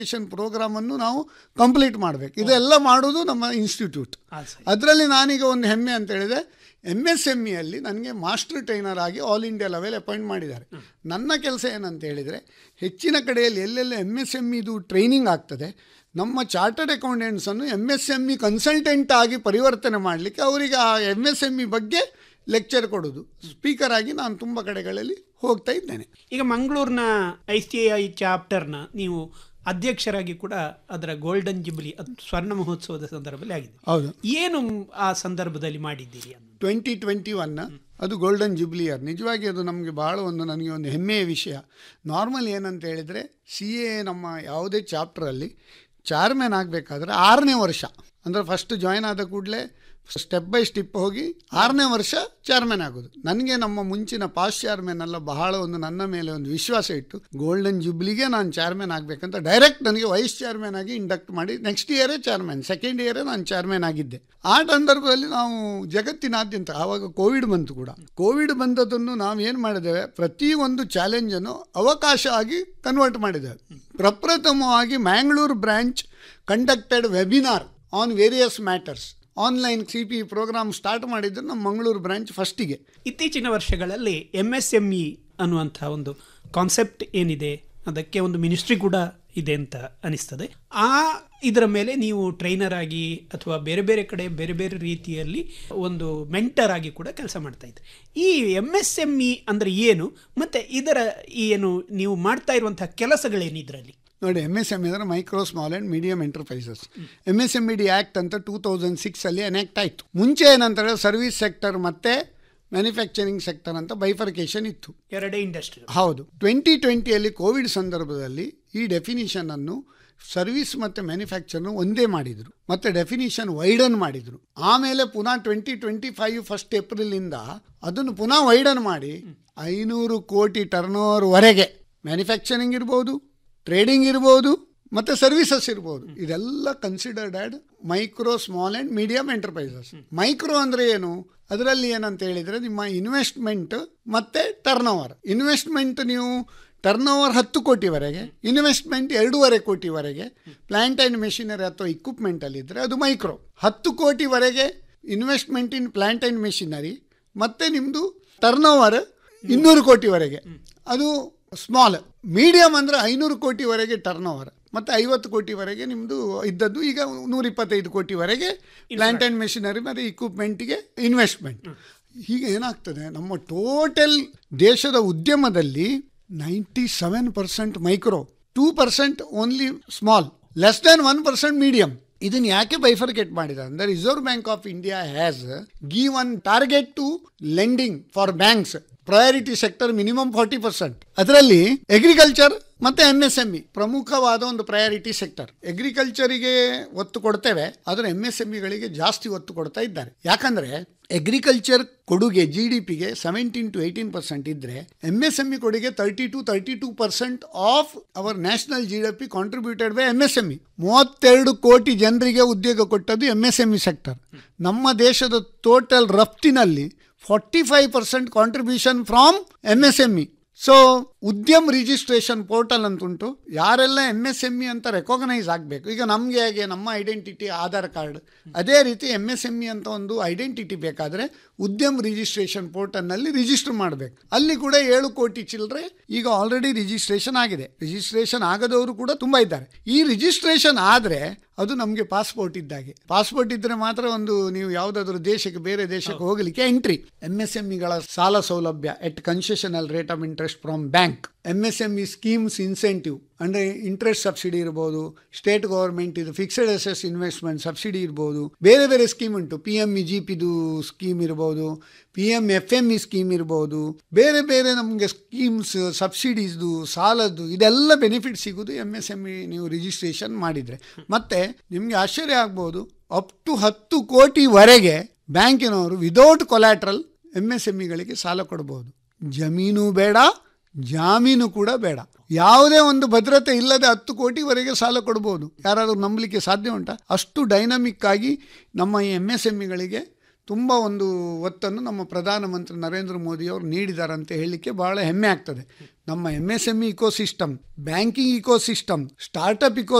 Program ಅನ್ನು ನಾವು complete ಮಾಡಬೇಕು ಇದೆಲ್ಲ ಮಾಡೋದು ನಮ್ಮ ಇನ್ಸ್ಟಿಟ್ಯೂಟ್ ಅದು ಸರಿ. ಅದರಲ್ಲಿ ನಾನೀಗ ಒಂದು ಹೆಮ್ಮೆ ಅಂತ ಹೇಳಿದೆ ಎಮ್ ಎಸ್ ಎಮ್ ಇಯಲ್ಲಿ ನನಗೆ ಮಾಸ್ಟರ್ ಟ್ರೈನರ್ ಆಗಿ ಆಲ್ ಇಂಡಿಯಾ ಲೆವೆಲ್ ಅಪಾಯಿಂಟ್ ಮಾಡಿದ್ದಾರೆ ನನ್ನ ಕೆಲಸ ಏನಂತ ಹೇಳಿದರೆ ಹೆಚ್ಚಿನ ಕಡೆಯಲ್ಲಿ ಎಲ್ಲೆಲ್ಲ ಎಮ್ ಎಸ್ ಎಮ್ ಇದು ಟ್ರೈನಿಂಗ್ ಆಗ್ತದೆ ನಮ್ಮ ಚಾರ್ಟರ್ಡ್ ಅಕೌಂಟೆಂಟ್ಸನ್ನು M S M E consultant ಆಗಿ ಪರಿವರ್ತನೆ ಮಾಡಲಿಕ್ಕೆ ಅವರಿಗೆ ಆ ಎಮ್ ಎಸ್ ಎಮ್ ಇ ಬಗ್ಗೆ ಲೆಕ್ಚರ್ ಕೊಡೋದು ಸ್ಪೀಕರ್ ಆಗಿ ನಾನು ತುಂಬ ಕಡೆಗಳಲ್ಲಿ ಹೋಗ್ತಾ ಇದ್ದೇನೆ ಈಗ ಮಂಗಳೂರಿನ ಐ ಸಿ ಐ ಚಾಪ್ಟರ್ನ ನೀವು ಅಧ್ಯಕ್ಷರಾಗಿ ಕೂಡ ಅದರ ಗೋಲ್ಡನ್ ಜುಬ್ಲಿ ಅದು ಸ್ವರ್ಣ ಮಹೋತ್ಸವದ ಸಂದರ್ಭದಲ್ಲಿ ಆಗಿದೆ ಹೌದು ಏನು ಆ ಸಂದರ್ಭದಲ್ಲಿ ಮಾಡಿದ್ದೀರಿ ಅನ್ನೋದು ಟ್ವೆಂಟಿ ಟ್ವೆಂಟಿ ಒನ್ನ ಅದು ಗೋಲ್ಡನ್ ಜುಬ್ಲಿ ಇಯರ್ ನಿಜವಾಗಿ ಅದು ನಮಗೆ ಭಾಳ ಒಂದು ನನಗೆ ಒಂದು ಹೆಮ್ಮೆಯ ವಿಷಯ ನಾರ್ಮಲ್ ಏನಂತ ಹೇಳಿದರೆ ಸಿ ಎ ನಮ್ಮ ಯಾವುದೇ ಚಾಪ್ಟ್ರಲ್ಲಿ ಚಾರ್ಮ್ಯಾನ್ ಆಗಬೇಕಾದ್ರೆ ಆರನೇ ವರ್ಷ ಅಂದರೆ ಫಸ್ಟ್ ಜಾಯ್ನ್ ಆದ ಕೂಡಲೇ ಸ್ಟೆಪ್ ಬೈ ಸ್ಟೆಪ್ ಹೋಗಿ ಆರನೇ ವರ್ಷ ಚೇರ್ಮನ್ ಆಗೋದು ನನಗೆ ನಮ್ಮ ಮುಂಚಿನ ಪಾಸ್ಟ್ ಚೇರ್ಮನ್ ಎಲ್ಲ ಬಹಳ ಒಂದು ನನ್ನ ಮೇಲೆ ಒಂದು ವಿಶ್ವಾಸ ಇಟ್ಟು ಗೋಲ್ಡನ್ ಜುಬ್ಲಿಗೆ ನಾನು ಚೇರ್ಮನ್ ಆಗಬೇಕಂತ ಡೈರೆಕ್ಟ್ ನನಗೆ ವೈಸ್ ಚೇರ್ಮನ್ ಆಗಿ ಇಂಡಕ್ಟ್ ಮಾಡಿ ನೆಕ್ಸ್ಟ್ ಇಯರೇ ಚೇರ್ಮನ್ ಸೆಕೆಂಡ್ ಇಯರೇ ನಾನು ಚೇರ್ಮನ್ ಆಗಿದ್ದೆ ಆ ಸಂದರ್ಭದಲ್ಲಿ ನಾವು ಜಗತ್ತಿನಾದ್ಯಂತ ಆವಾಗ ಕೋವಿಡ್ ಬಂತು ಕೂಡ ಕೋವಿಡ್ ಬಂದದನ್ನು ನಾವು ಏನು ಮಾಡಿದ್ದೇವೆ ಪ್ರತಿಯೊಂದು ಚಾಲೆಂಜನ್ನು ಅವಕಾಶ ಆಗಿ ಕನ್ವರ್ಟ್ ಮಾಡಿದ್ದೇವೆ ಪ್ರಪ್ರಥಮವಾಗಿ Mangalore branch conducted webinar on various matters online C P program start ಮಾಡಿದ್ದು ನಮ್ಮ ಮಂಗಳೂರು ಬ್ರಾಂಚ್ ಫಸ್ಟಿಗೆ ಇತ್ತೀಚಿನ ವರ್ಷಗಳಲ್ಲಿ ಎಮ್ ಎಸ್ ಎಮ್ ಇ ಅನ್ನುವಂಥ ಒಂದು ಕಾನ್ಸೆಪ್ಟ್ ಏನಿದೆ ಅದಕ್ಕೆ ಒಂದು ಮಿನಿಸ್ಟ್ರಿ ಕೂಡ ಇದೆ ಅಂತ ಅನಿಸ್ತದೆ ಆ ಇದರ ಮೇಲೆ ನೀವು ಟ್ರೈನರ್ ಆಗಿ ಅಥವಾ ಬೇರೆ ಬೇರೆ ಕಡೆ ಬೇರೆ ಬೇರೆ ರೀತಿಯಲ್ಲಿ ಒಂದು ಮೆಂಟರ್ ಆಗಿ ಕೂಡ ಕೆಲಸ ಮಾಡ್ತಾ ಇದ್ರಿ ಈ ಎಮ್ ಎಸ್ ಎಮ್ ಇ ಅಂದರೆ ಏನು ಮತ್ತು ಇದರ ಈ ಏನು ನೀವು ಮಾಡ್ತಾ ಇರುವಂತಹ ಕೆಲಸಗಳೇನು ಇದರಲ್ಲಿ ನೋಡಿ ಎಮ್ ಎಸ್ ಎಮ್ ಅಂದರೆ micro small and medium enterprises M S M E D act ಅಂತ ಟೂ ತೌಸಂಡ್ ಸಿಕ್ಸಲ್ಲಿ ಎನೆಕ್ಟ್ ಆಯಿತು ಮುಂಚೆ ಏನಂತಾರೆ ಸರ್ವಿಸ್ ಸೆಕ್ಟರ್ ಮತ್ತು ಮ್ಯಾನುಫ್ಯಾಕ್ಚರಿಂಗ್ ಸೆಕ್ಟರ್ ಅಂತ ಬೈಫರ್ಕೇಷನ್ ಇತ್ತು ಎರಡೇ ಇಂಡಸ್ಟ್ರಿ ಹೌದು ಟ್ವೆಂಟಿ ಟ್ವೆಂಟಿಯಲ್ಲಿ ಕೋವಿಡ್ ಸಂದರ್ಭದಲ್ಲಿ ಈ ಡೆಫಿನಿಷನನ್ನು ಸರ್ವಿಸ್ ಮತ್ತು ಮ್ಯಾನುಫ್ಯಾಕ್ಚರ್ನು ಒಂದೇ ಮಾಡಿದರು ಮತ್ತು ಡೆಫಿನಿಷನ್ ವೈಡನ್ ಮಾಡಿದರು ಆಮೇಲೆ ಪುನಃ ಟ್ವೆಂಟಿ ಟ್ವೆಂಟಿ ಫೈವ್ ಫಸ್ಟ್ ಏಪ್ರಿಲಿಂದ ಅದನ್ನು ಪುನಃ ವೈಡನ್ ಮಾಡಿ ಐನೂರು ಕೋಟಿ ಟರ್ನ್ ವರೆಗೆ ಮ್ಯಾನುಫ್ಯಾಕ್ಚರಿಂಗ್ ಇರ್ಬೋದು ಟ್ರೇಡಿಂಗ್ ಇರ್ಬೋದು ಮತ್ತು ಸರ್ವಿಸಸ್ ಇರ್ಬೋದು ಇದೆಲ್ಲ considered as micro small and medium enterprises micro ಅಂದರೆ ಏನು ಅದರಲ್ಲಿ ಏನಂತ ಹೇಳಿದರೆ ನಿಮ್ಮ ಇನ್ವೆಸ್ಟ್ಮೆಂಟ್ ಮತ್ತು ಟರ್ನ್ ಓವರ್ ಇನ್ವೆಸ್ಟ್ಮೆಂಟ್ ನೀವು ಟರ್ನ್ ಓವರ್ ಹತ್ತು ಕೋಟಿವರೆಗೆ ಇನ್ವೆಸ್ಟ್ಮೆಂಟ್ ಎರಡೂವರೆ ಕೋಟಿವರೆಗೆ ಪ್ಲಾಂಟ್ ಆ್ಯಂಡ್ ಮೆಷಿನರಿ ಅಥವಾ ಇಕ್ವಿಪ್ಮೆಂಟಲ್ಲಿದ್ದರೆ ಅದು ಮೈಕ್ರೋ ಹತ್ತು ಕೋಟಿವರೆಗೆ investment in plant and machinery ಮತ್ತು ನಿಮ್ಮದು ಟರ್ನ್ ಓವರ್ ಇನ್ನೂರು ಕೋಟಿವರೆಗೆ ಅದು ಸ್ಮಾಲ್ ಮೀಡಿಯಂ ಅಂದರೆ ಐನೂರು ಕೋಟಿವರೆಗೆ ಟರ್ನ್ ಓವರ್ ಮತ್ತು ಐವತ್ತು ಕೋಟಿವರೆಗೆ ನಿಮ್ಮದು ಇದ್ದದ್ದು ಈಗ ನೂರ ಇಪ್ಪತ್ತೈದು ಕೋಟಿವರೆಗೆ ಪ್ಲಾಂಟ್ ಆ್ಯಂಡ್ ಮೆಷಿನರಿ ಮತ್ತು ಇಕ್ವಿಪ್ಮೆಂಟಿಗೆ ಇನ್ವೆಸ್ಟ್ಮೆಂಟ್ ಹೀಗೆ ಏನಾಗ್ತದೆ ನಮ್ಮ ಟೋಟಲ್ ದೇಶದ ಉದ್ಯಮದಲ್ಲಿ ninety seven percent micro two percent only small less than one percent medium ಇದನ್ನು ಯಾಕೆ ಬೈಫರ್ಕೇಟ್ ಮಾಡಿದ್ದಾರೆ ಅಂದರೆ reserve bank of India has give one target to lending for banks priority sector minimum forty percent ಅದರಲ್ಲಿ agriculture ಮತ್ತೆ M S M E ಪ್ರಮುಖವಾದ ಒಂದು priority sector ಅಗ್ರಿಕಲ್ಚರಿಗೆ ಒತ್ತು ಕೊಡ್ತೇವೆ ಆದರೆ ಎಂ ಎಸ್ ಎಂ ಇಗಳಿಗೆ ಜಾಸ್ತಿ ಒತ್ತು ಕೊಡ್ತಾ ಇದ್ದಾರೆ ಯಾಕಂದ್ರೆ ಅಗ್ರಿಕಲ್ಚರ್ ಕೊಡುಗೆ ಜಿ ಡಿ ಪಿಗೆ ಸೆವೆಂಟೀನ್ ಟು ಏಯ್ಟೀನ್ ಪರ್ಸೆಂಟ್ ಇದ್ರೆ ಎಂ ಎಸ್ ಎಂ ಇ ಕೊಡುಗೆ thirty to thirty two percent of our national G D P contributed by M S M E ಮೂವತ್ತೆರಡು ಕೋಟಿ ಜನರಿಗೆ ಉದ್ಯೋಗ ಕೊಟ್ಟದ್ದು M S M E sector ನಮ್ಮ ದೇಶದ total ರಫ್ತಿನಲ್ಲಿ forty five percent contribution from M S M E so Udyam registration portal ಅಂತ ಉಂಟು ಯಾರೆಲ್ಲ ಎಮ್ ಎಸ್ ಎಮ್ ಇ ಅಂತ ರೆಕಾಗ್ನೈಸ್ ಆಗಬೇಕು ಈಗ ನಮಗೆ ಹೇಗೆ ನಮ್ಮ ಐಡೆಂಟಿಟಿ ಆಧಾರ್ ಕಾರ್ಡ್ ಅದೇ ರೀತಿ ಎಮ್ ಎಸ್ ಎಮ್ ಇ ಅಂತ ಒಂದು ಐಡೆಂಟಿಟಿ ಬೇಕಾದರೆ ಉದ್ಯಮ್ ರಿಜಿಸ್ಟ್ರೇಷನ್ ಪೋರ್ಟಲ್ನಲ್ಲಿ ರಿಜಿಸ್ಟರ್ ಮಾಡಬೇಕು ಅಲ್ಲಿ ಕೂಡ ಏಳು ಕೋಟಿ ಚಿಲ್ಲರೆ ಈಗ ಆಲ್ರೆಡಿ ರಿಜಿಸ್ಟ್ರೇಷನ್ ಆಗಿದೆ ರಿಜಿಸ್ಟ್ರೇಷನ್ ಆಗದವರು ಕೂಡ ತುಂಬ ಇದ್ದಾರೆ ಈ ರಿಜಿಸ್ಟ್ರೇಷನ್ ಆದರೆ ಅದು ನಮಗೆ ಪಾಸ್ಪೋರ್ಟ್ ಇದ್ದಾಗೆ ಪಾಸ್ಪೋರ್ಟ್ ಇದ್ದರೆ ಮಾತ್ರ ಒಂದು ನೀವು ಯಾವುದಾದ್ರೂ ದೇಶಕ್ಕೆ ಬೇರೆ ದೇಶಕ್ಕೆ ಹೋಗಲಿಕ್ಕೆ ಎಂಟ್ರಿ ಎಮ್ ಎಸ್ ಎಮ್ ಇಗಳ ಸಾಲ ಸೌಲಭ್ಯ at concessional rate of interest from bank M S M E schemes incentive ಅಂದರೆ ಇಂಟ್ರೆಸ್ಟ್ ಸಬ್ಸಿಡಿ ಇರ್ಬೋದು ಸ್ಟೇಟ್ ಗವರ್ಮೆಂಟ್ ಇದು ಫಿಕ್ಸ್ಡ್ ಅಸೆಸ್ ಇನ್ವೆಸ್ಟ್ಮೆಂಟ್ ಸಬ್ಸಿಡಿ ಇರ್ಬೋದು ಬೇರೆ ಬೇರೆ ಸ್ಕೀಮ್ ಉಂಟು ಪಿ ಎಮ್ ಇ ಜಿ ಪಿದು ಸ್ಕೀಮ್ ಇರ್ಬೋದು P M F M E scheme ಇರ್ಬೋದು ಬೇರೆ ಬೇರೆ ನಮಗೆ ಸ್ಕೀಮ್ಸ್ ಸಬ್ಸಿಡೀಸ್ದು ಸಾಲದ್ದು ಇದೆಲ್ಲ ಬೆನಿಫಿಟ್ ಸಿಗೋದು ಎಮ್ ಎಸ್ ಎಮ್ ಇ ನೀವು ರಿಜಿಸ್ಟ್ರೇಷನ್ ಮಾಡಿದರೆ ಮತ್ತು ನಿಮಗೆ ಆಶ್ಚರ್ಯ ಆಗ್ಬೋದು ಅಪ್ ಟು ಹತ್ತು ಕೋಟಿವರೆಗೆ ಬ್ಯಾಂಕಿನವರು without collateral M S M ಇಗಳಿಗೆ ಸಾಲ ಕೊಡ್ಬೋದು ಜಮೀನು ಬೇಡ ಜಾಮೀನು ಕೂಡ ಬೇಡ ಯಾವುದೇ ಒಂದು ಭದ್ರತೆ ಇಲ್ಲದೆ ಹತ್ತು ಕೋಟಿವರೆಗೆ ಸಾಲ ಕೊಡ್ಬೋದು ಯಾರಾದರೂ ನಂಬಲಿಕ್ಕೆ ಸಾಧ್ಯ ಉಂಟಾ ಅಷ್ಟು ಡೈನಮಿಕ್ ಆಗಿ ನಮ್ಮ ಈ ಎಮ್ ಎಸ್ ಎಮ್ ಇಗಳಿಗೆ ತುಂಬ ಒಂದು ಒತ್ತನ್ನು ನಮ್ಮ ಪ್ರಧಾನಮಂತ್ರಿ ನರೇಂದ್ರ ಮೋದಿ ಅವರು ನೀಡಿದ್ದಾರೆ ಅಂತ ಹೇಳಲಿಕ್ಕೆ ಬಹಳ ಹೆಮ್ಮೆ ಆಗ್ತದೆ ನಮ್ಮ M S M E ecosystem banking ecosystem startup eco